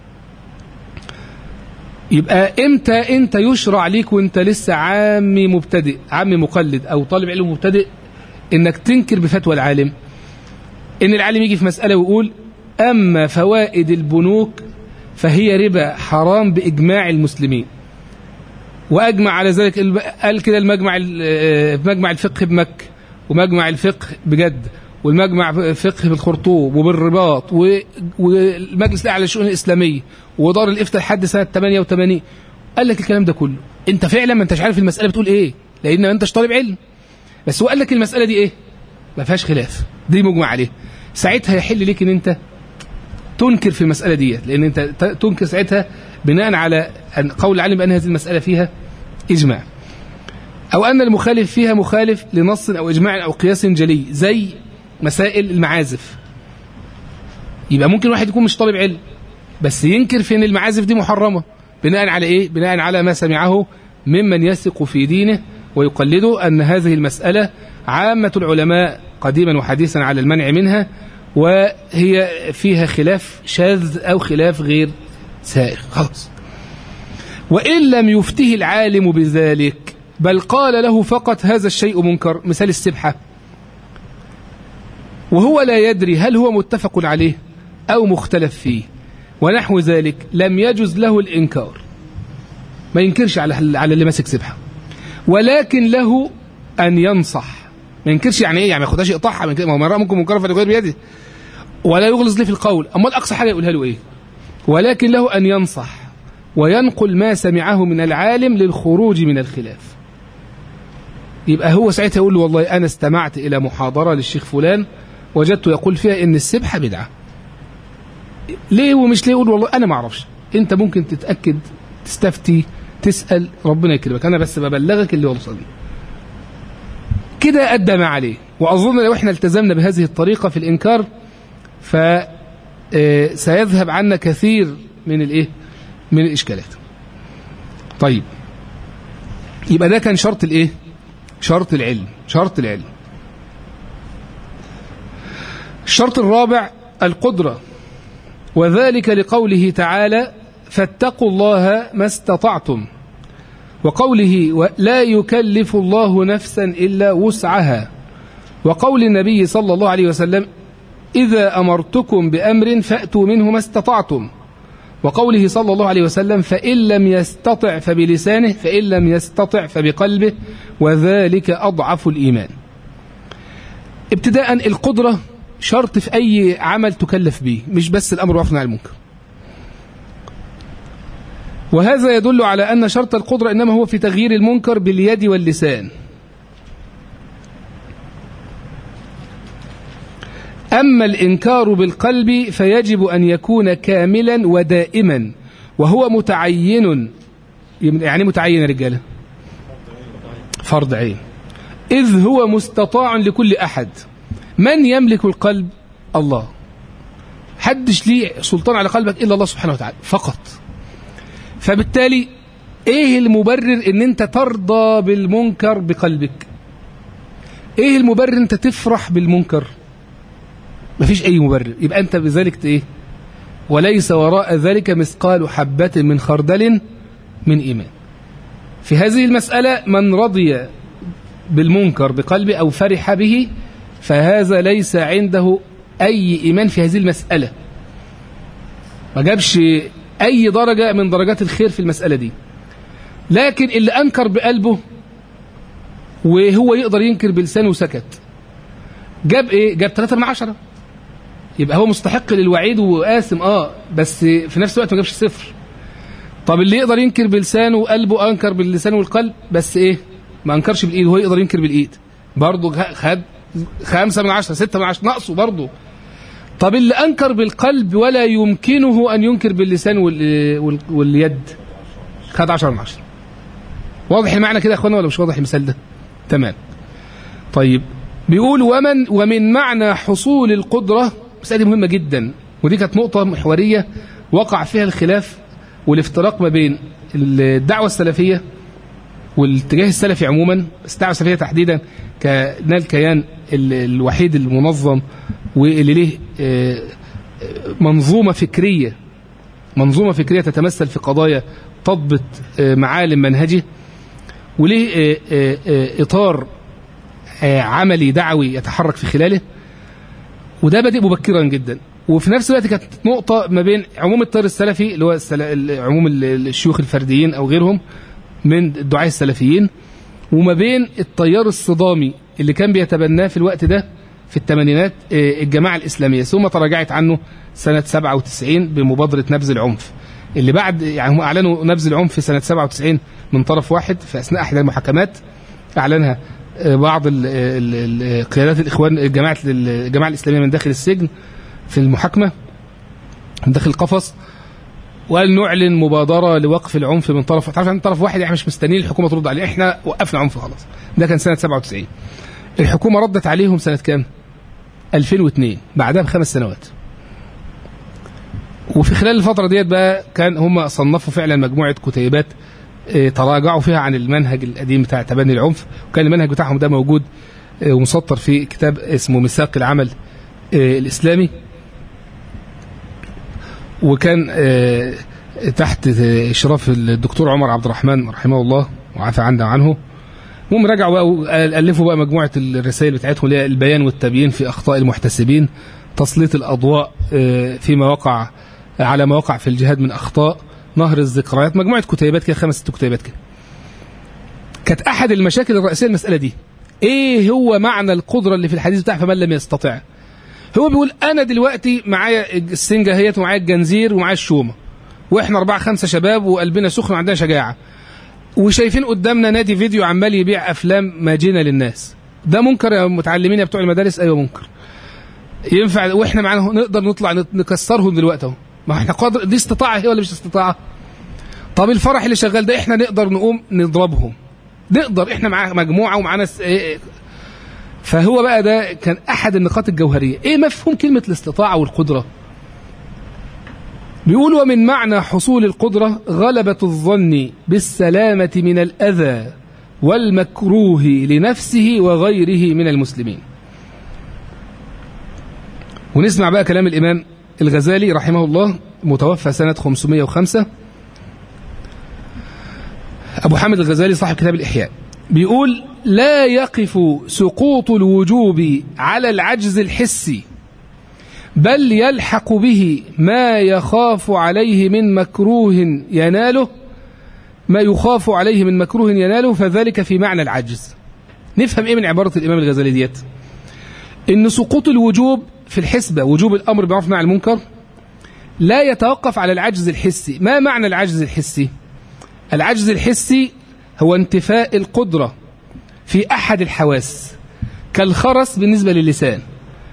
Speaker 1: يبقى امتى انت يشرع ليك وانت لسه عامي مبتدئ عامي مقلد او طالب علم مبتدئ انك تنكر بفتوى العالم ان العالم يجي في مسألة ويقول اما فوائد البنوك فهي ربا حرام باجماع المسلمين واجمع على ذلك قال كده المجمع مجمع الفقه بمكة ومجمع الفقه بجد والمجمع فقه بالخرطوم وبالرباط والمجلس الاعلى للشؤون الاسلاميه ودار الافتاء لحد سنه 88 قال لك الكلام ده كله انت فعلا ما انتش عارف المساله بتقول ايه لان ما انتش طالب علم بس هو قال لك المساله دي ايه ما فيهاش خلاف دي مجمع عليه ساعتها يحل ليك ان انت تنكر في المساله ديت لان انت تنكر ساعتها بناء على قول العالم بان هذه المساله فيها اجماع او ان المخالف فيها مخالف لنص او اجماع او قياس جلي زي مسائل المعازف يبقى ممكن واحد يكون مش طالب علم بس ينكر في ان المعازف دي محرمه بناء على ايه بناء على ما سمعه ممن يثق في دينه ويقلده ان هذه المساله عامه العلماء قديما وحديثا على المنع منها وهي فيها خلاف شاذ او خلاف غير سائغ خلاص وان لم يفته العالم بذلك بل قال له فقط هذا الشيء منكر مثال السبحه وهو لا يدري هل هو متفق عليه أو مختلف فيه ونحو ذلك لم يجز له الإنكار ما ينكرش على على اللي ماسك سبحة ولكن له أن ينصح ما ينكرش يعني إيه يعني ما ياخدهاش يقطعها من كده ما هو ممكن منكر فليغير بيده ولا يغلظ لي في القول أما الأقصى حاجة يقولها له إيه ولكن له أن ينصح وينقل ما سمعه من العالم للخروج من الخلاف يبقى هو ساعتها يقول له والله أنا استمعت إلى محاضرة للشيخ فلان وجدت يقول فيها ان السبحه بدعه ليه ومش ليه يقول والله انا ما اعرفش انت ممكن تتاكد تستفتي تسال ربنا يكرمك انا بس ببلغك اللي وصلني كده ادى ما عليه واظن لو احنا التزمنا بهذه الطريقه في الانكار ف آه، سيذهب عنا كثير من الايه من الاشكالات طيب يبقى ده كان شرط الايه شرط العلم شرط العلم الشرط الرابع القدرة وذلك لقوله تعالى فاتقوا الله ما استطعتم وقوله لا يكلف الله نفسا إلا وسعها وقول النبي صلى الله عليه وسلم إذا أمرتكم بأمر فأتوا منه ما استطعتم وقوله صلى الله عليه وسلم فإن لم يستطع فبلسانه فإن لم يستطع فبقلبه وذلك أضعف الإيمان ابتداء القدرة شرط في أي عمل تكلف به مش بس الأمر وقفنا على المنكر وهذا يدل على أن شرط القدرة إنما هو في تغيير المنكر باليد واللسان أما الإنكار بالقلب فيجب أن يكون كاملا ودائما وهو متعين يعني متعين يا رجالة فرض عين إذ هو مستطاع لكل أحد من يملك القلب الله حدش ليه سلطان على قلبك إلا الله سبحانه وتعالى فقط فبالتالي ايه المبرر ان انت ترضى بالمنكر بقلبك ايه المبرر انت تفرح بالمنكر مفيش اي مبرر يبقى انت بذلك ايه وليس وراء ذلك مثقال حبة من خردل من ايمان في هذه المسألة من رضي بالمنكر بقلبه او فرح به فهذا ليس عنده اي ايمان في هذه المسألة ما جابش اي درجة من درجات الخير في المسألة دي لكن اللي انكر بقلبه وهو يقدر ينكر بلسانه وسكت جاب ايه جاب 3 من عشرة يبقى هو مستحق للوعيد وقاسم اه بس في نفس الوقت ما جابش صفر طب اللي يقدر ينكر بلسانه وقلبه انكر باللسان والقلب بس ايه ما انكرش بالايد هو يقدر ينكر بالايد برضه خد خمسة من عشرة ستة من عشرة نقصه برضه طب اللي انكر بالقلب ولا يمكنه ان ينكر باللسان وال... وال... واليد خد 10 من 10 واضح المعنى كده يا اخوانا ولا مش واضح المثال ده تمام طيب بيقول ومن ومن معنى حصول القدرة مسألة دي مهمة جدا ودي كانت نقطة محورية وقع فيها الخلاف والافتراق ما بين الدعوة السلفية والاتجاه السلفي عموما بس الدعوة السلفية تحديدا كان الكيان الوحيد المنظم واللي له منظومة فكرية منظومة فكرية تتمثل في قضايا تضبط معالم منهجه وليه إطار عملي دعوي يتحرك في خلاله وده بدأ مبكرا جدا وفي نفس الوقت كانت نقطة ما بين عموم التيار السلفي اللي هو عموم الشيوخ الفرديين أو غيرهم من الدعاة السلفيين وما بين التيار الصدامي اللي كان بيتبناه في الوقت ده في الثمانينات الجماعة الإسلامية ثم تراجعت عنه سنة 97 بمبادرة نبذ العنف اللي بعد يعني هم أعلنوا نبذ العنف في سنة 97 من طرف واحد في أثناء أحد المحاكمات أعلنها بعض قيادات الإخوان الجماعة الجماعة الإسلامية من داخل السجن في المحاكمة من داخل القفص وقال نعلن مبادرة لوقف العنف من طرف تعرف عن طرف واحد احنا مش مستنيين الحكومة ترد عليه احنا وقفنا عنف خلاص ده كان سنة 97 الحكومة ردت عليهم سنة كام 2002 بعدها بخمس سنوات وفي خلال الفترة ديت بقى كان هم صنفوا فعلا مجموعة كتيبات تراجعوا فيها عن المنهج القديم بتاع تبني العنف وكان المنهج بتاعهم ده موجود ومسطر في كتاب اسمه ميثاق العمل الإسلامي وكان تحت إشراف الدكتور عمر عبد الرحمن رحمه الله وعافى عنا عنه المهم رجعوا بقى وألفوا بقى مجموعة الرسائل بتاعتهم اللي هي البيان والتبيين في أخطاء المحتسبين تسليط الأضواء فيما وقع على ما وقع في الجهاد من أخطاء نهر الذكريات مجموعة كتيبات كده خمس ست كتيبات كده كانت أحد المشاكل الرئيسية المسألة دي إيه هو معنى القدرة اللي في الحديث بتاع فمن لم يستطع هو بيقول أنا دلوقتي معايا السنجة هيت ومعايا الجنزير ومعايا الشومة وإحنا أربعة خمسة شباب وقلبنا سخن وعندنا شجاعة وشايفين قدامنا نادي فيديو عمال يبيع أفلام ماجنة للناس ده منكر يا متعلمين يا بتوع المدارس أيوه منكر ينفع واحنا معانا نقدر نطلع نكسرهم دلوقتي اهو ما احنا قادر دي استطاعه هي ولا مش استطاعه طب الفرح اللي شغال ده احنا نقدر نقوم نضربهم نقدر احنا مع مجموعه ومعانا س... إيه فهو بقى ده كان احد النقاط الجوهريه ايه مفهوم كلمه الاستطاعه والقدره بيقول ومن معنى حصول القدره غلبه الظن بالسلامه من الاذى والمكروه لنفسه وغيره من المسلمين ونسمع بقى كلام الامام الغزالي رحمه الله متوفى سنه 505 أبو حامد الغزالي صاحب كتاب الإحياء بيقول لا يقف سقوط الوجوب على العجز الحسي بل يلحق به ما يخاف عليه من مكروه يناله ما يخاف عليه من مكروه يناله فذلك في معنى العجز نفهم ايه من عبارة الإمام الغزالي ديت إن سقوط الوجوب في الحسبة وجوب الأمر بالمعروف مع المنكر لا يتوقف على العجز الحسي ما معنى العجز الحسي العجز الحسي هو انتفاء القدرة في أحد الحواس كالخرس بالنسبة للسان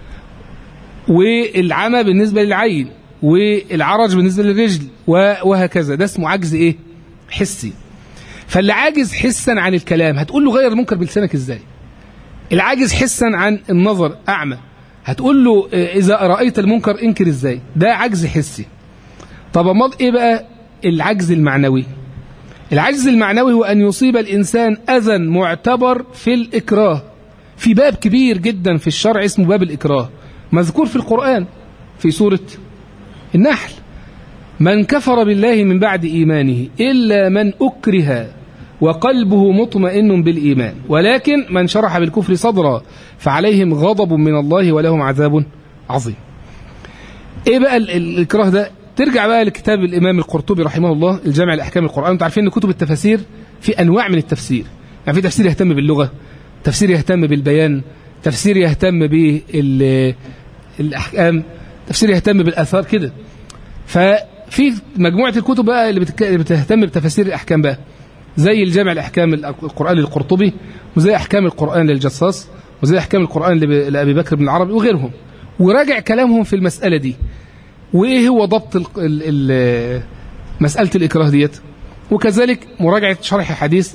Speaker 1: والعمى بالنسبة للعين والعرج بالنسبة للرجل وهكذا ده اسمه عجز ايه حسي فاللي عاجز حسا عن الكلام هتقول له غير المنكر بلسانك ازاي العاجز حسا عن النظر أعمى هتقول له إذا رأيت المنكر انكر ازاي ده عجز حسي طب امال ايه بقى العجز المعنوي العجز المعنوي هو أن يصيب الإنسان أذى معتبر في الإكراه في باب كبير جدا في الشرع اسمه باب الإكراه مذكور في القرآن في سورة النحل من كفر بالله من بعد إيمانه إلا من أكره وقلبه مطمئن بالإيمان ولكن من شرح بالكفر صدرا فعليهم غضب من الله ولهم عذاب عظيم ايه بقى الإكراه ده ترجع بقى لكتاب الإمام القرطبي رحمه الله الجامع لأحكام القرآن أنتم عارفين أن كتب التفاسير في أنواع من التفسير يعني في تفسير يهتم باللغة تفسير يهتم بالبيان تفسير يهتم بالأحكام تفسير يهتم بالآثار كده ففي مجموعة الكتب بقى اللي بتهتم بتفاسير الأحكام بقى زي الجامع الأحكام القرآن للقرطبي وزي أحكام القرآن للجصاص وزي أحكام القرآن لأبي بكر بن العربي وغيرهم وراجع كلامهم في المسألة دي وايه هو ضبط ال ال مساله الاكراه ديت وكذلك مراجعه شرح حديث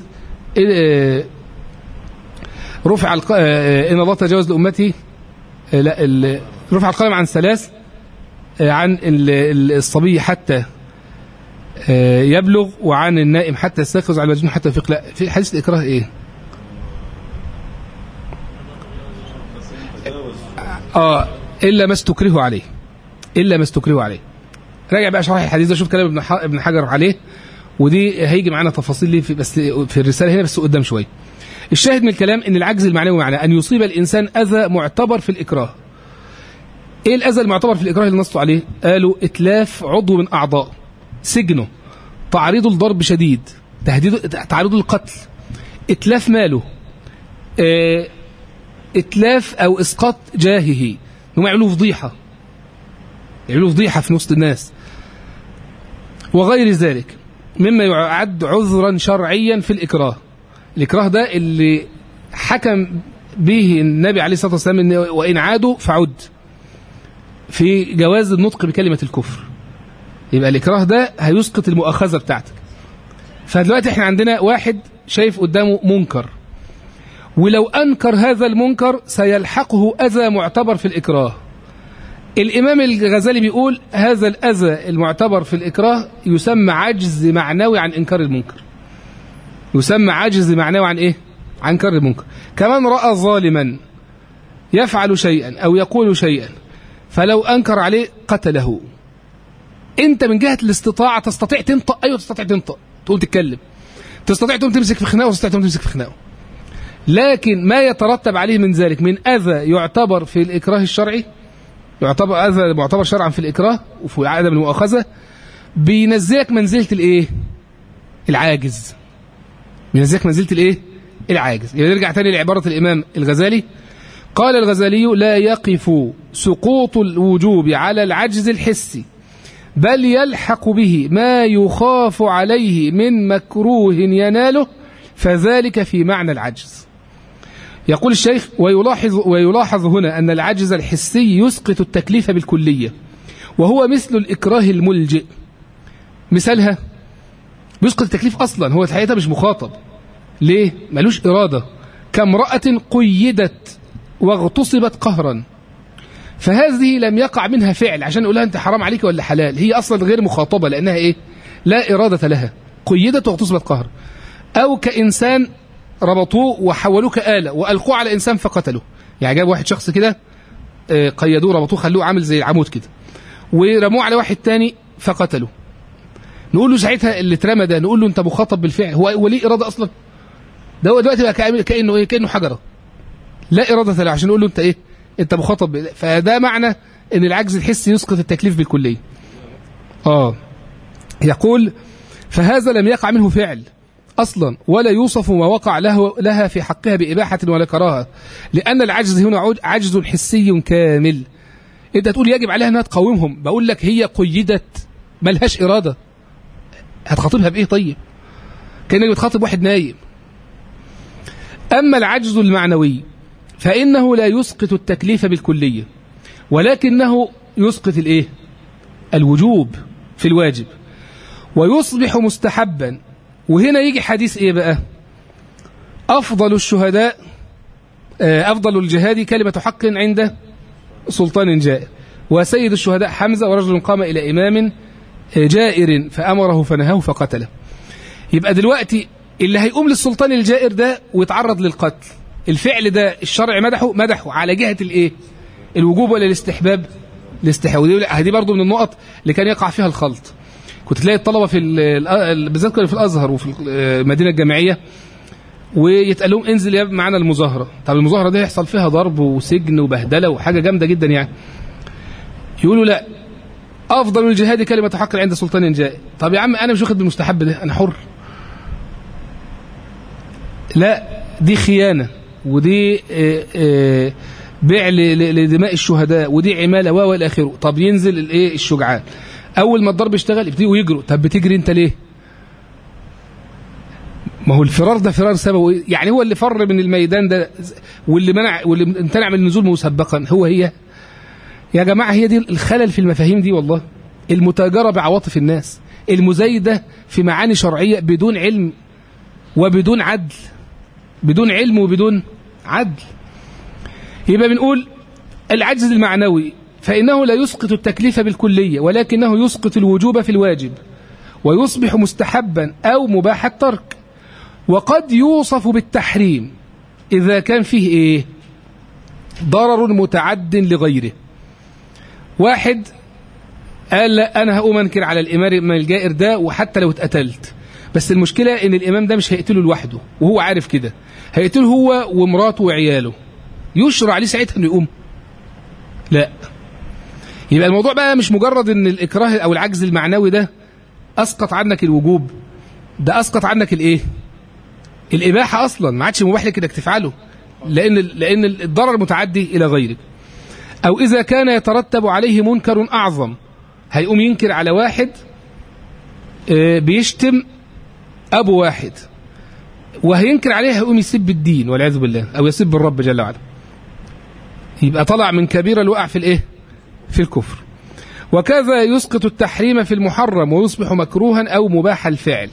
Speaker 1: رفع ان الله تجاوز لامتي لا رفع القلم عن ثلاث عن الصبي حتى يبلغ وعن النائم حتى يستيقظ على المجنون حتى يفيق لا في حديث الاكراه ايه اه الا ما استكرهوا عليه الا ما استكرهوا عليه راجع بقى شرح الحديث ده شوف كلام ابن ابن حجر عليه ودي هيجي معانا تفاصيل ليه في بس في الرساله هنا بس قدام شويه الشاهد من الكلام ان العجز المعنوي معناه ان يصيب الانسان اذى معتبر في الاكراه ايه الاذى المعتبر في الاكراه اللي نصوا عليه قالوا اتلاف عضو من اعضاء سجنه تعريضه لضرب شديد تهديده تعريضه للقتل اتلاف ماله اه اتلاف او اسقاط جاهه انهم يعملوا فضيحه يعملوا فضيحة في وسط الناس وغير ذلك مما يعد عذرا شرعيا في الإكراه الإكراه ده اللي حكم به النبي عليه الصلاة والسلام إن وإن عادوا فعد في جواز النطق بكلمة الكفر يبقى الإكراه ده هيسقط المؤاخذة بتاعتك فدلوقتي احنا عندنا واحد شايف قدامه منكر ولو أنكر هذا المنكر سيلحقه أذى معتبر في الإكراه الإمام الغزالي بيقول هذا الأذى المعتبر في الإكراه يسمى عجز معنوي عن إنكار المنكر يسمى عجز معنوي عن إيه؟ عن إنكار المنكر كمان رأى ظالما يفعل شيئا أو يقول شيئا فلو أنكر عليه قتله أنت من جهة الاستطاعة تستطيع تنطق أيوة تستطيع تنطق تقول تتكلم تستطيع تقوم تمسك في خناقه وتستطيع تقوم تمسك في خناقه لكن ما يترتب عليه من ذلك من أذى يعتبر في الإكراه الشرعي يعتبر هذا معتبر شرعا في الإكراه وفي عدم المؤاخذة بينزلك منزلة الإيه؟ العاجز بينزلك منزلة الإيه؟ العاجز يبقى نرجع تاني لعبارة الإمام الغزالي قال الغزالي لا يقف سقوط الوجوب على العجز الحسي بل يلحق به ما يخاف عليه من مكروه يناله فذلك في معنى العجز يقول الشيخ ويلاحظ, ويلاحظ هنا أن العجز الحسي يسقط التكليف بالكلية وهو مثل الإكراه الملجئ مثالها بيسقط التكليف أصلا هو الحقيقة مش مخاطب ليه؟ ملوش إرادة كامرأة قيدت واغتصبت قهرا فهذه لم يقع منها فعل عشان نقولها أنت حرام عليك ولا حلال هي أصلا غير مخاطبة لأنها إيه؟ لا إرادة لها قيدت واغتصبت قهرا أو كإنسان ربطوه وحولوه كآلة وألقوه على إنسان فقتله يعني جاب واحد شخص كده آه، قيدوه ربطوه خلوه عامل زي العمود كده ورموه على واحد تاني فقتله نقول له ساعتها اللي اترمى ده نقول له انت مخاطب بالفعل هو هو ليه اراده اصلا ده هو دلوقتي بقى كأنه- كانه ايه كانه حجره لا اراده له عشان نقول له انت ايه انت مخاطب بال- فده معنى ان العجز الحسي يسقط التكليف بالكليه اه يقول فهذا لم يقع منه فعل اصلا ولا يوصف ما وقع له لها في حقها باباحه ولا كراهه لان العجز هنا عود- عجز حسي كامل انت تقول يجب عليها انها تقاومهم بقول لك هي قيدت ملهاش اراده هتخاطبها بايه طيب كانك بتخاطب واحد نايم اما العجز المعنوي فانه لا يسقط التكليف بالكليه ولكنه يسقط الايه الوجوب في الواجب ويصبح مستحبا وهنا يجي حديث ايه بقى افضل الشهداء آه، افضل الجهاد كلمه حق عند سلطان جائر وسيد الشهداء حمزه ورجل قام الى امام جائر فأمره فنهاه فقتله يبقى دلوقتي اللي هيقوم للسلطان الجائر ده ويتعرض للقتل الفعل ده الشرع مدحه مدحه على جهة الايه الوجوب ولا الاستحباب الاستحباب ودي دي برضه من النقط اللي كان يقع فيها الخلط كنت تلاقي الطلبة في ال- ال- بالذات كانوا في الأزهر وفي المدينة الجامعية ويتقال لهم انزل يا معانا المظاهرة طب المظاهرة دي يحصل فيها ضرب وسجن وبهدلة وحاجة جامدة جدا يعني يقولوا لا افضل الجهاد كلمه حق عند سلطان جائر طب يا عم انا مش واخد بالمستحب ده انا حر لا دي خيانه ودي آه، آه، بيع ل- ل- لدماء الشهداء ودي عماله و الى اخره طب ينزل الايه الشجعان اول ما الضرب يشتغل يبتدوا يجروا طب بتجري انت ليه ما هو الفرار ده فرار سببه يعني هو اللي فر من الميدان ده واللي منع واللي امتنع من النزول مسبقا هو هي يا جماعة هي دي الخلل في المفاهيم دي والله المتاجرة بعواطف الناس المزايدة في معاني شرعية بدون علم وبدون عدل بدون علم وبدون عدل يبقى بنقول العجز المعنوي فإنه لا يسقط التكليف بالكلية ولكنه يسقط الوجوب في الواجب ويصبح مستحبا أو مباح الترك وقد يوصف بالتحريم إذا كان فيه إيه ضرر متعد لغيره واحد قال لا انا هقوم انكر على الامام الجائر ده وحتى لو اتقتلت بس المشكله ان الامام ده مش هيقتله لوحده وهو عارف كده هيقتله هو ومراته وعياله يشرع عليه ساعتها انه يقوم لا يبقى الموضوع بقى مش مجرد ان الاكراه او العجز المعنوي ده اسقط عنك الوجوب ده اسقط عنك الايه الاباحه اصلا ما عادش مباح لك انك تفعله لان لان الضرر متعدي الى غيرك أو إذا كان يترتب عليه منكر أعظم هيقوم ينكر على واحد آه، بيشتم أبو واحد وهينكر عليه هيقوم يسب الدين والعياذ بالله أو يسب الرب جل وعلا يبقى طلع من كبيرة الوقع في الإيه؟ في الكفر وكذا يسقط التحريم في المحرم ويصبح مكروها أو مباح الفعل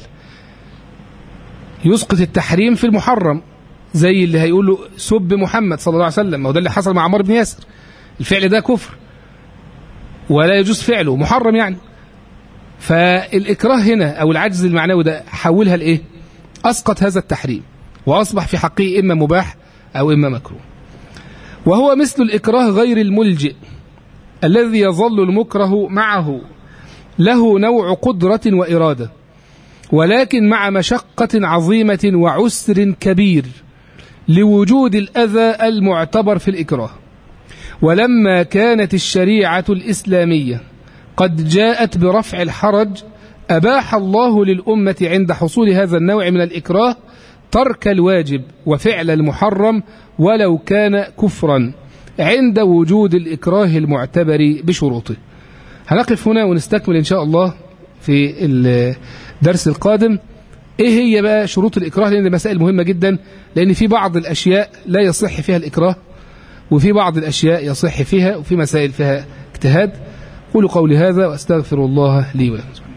Speaker 1: يسقط التحريم في المحرم زي اللي هيقول له سب محمد صلى الله عليه وسلم ما هو ده اللي حصل مع عمار بن ياسر الفعل ده كفر ولا يجوز فعله محرم يعني فالإكراه هنا أو العجز المعنوي ده حولها لإيه أسقط هذا التحريم وأصبح في حقه إما مباح أو إما مكروه وهو مثل الإكراه غير الملجئ الذي يظل المكره معه له نوع قدرة وإرادة ولكن مع مشقة عظيمة وعسر كبير لوجود الأذى المعتبر في الإكراه ولما كانت الشريعة الإسلامية قد جاءت برفع الحرج أباح الله للأمة عند حصول هذا النوع من الإكراه ترك الواجب وفعل المحرم ولو كان كفرا عند وجود الإكراه المعتبر بشروطه هنقف هنا ونستكمل إن شاء الله في الدرس القادم ايه هي بقى شروط الاكراه لان دي مسائل مهمه جدا لان في بعض الاشياء لا يصح فيها الاكراه وفي بعض الاشياء يصح فيها وفي مسائل فيها اجتهاد قولوا قولي هذا واستغفر الله لي ولكم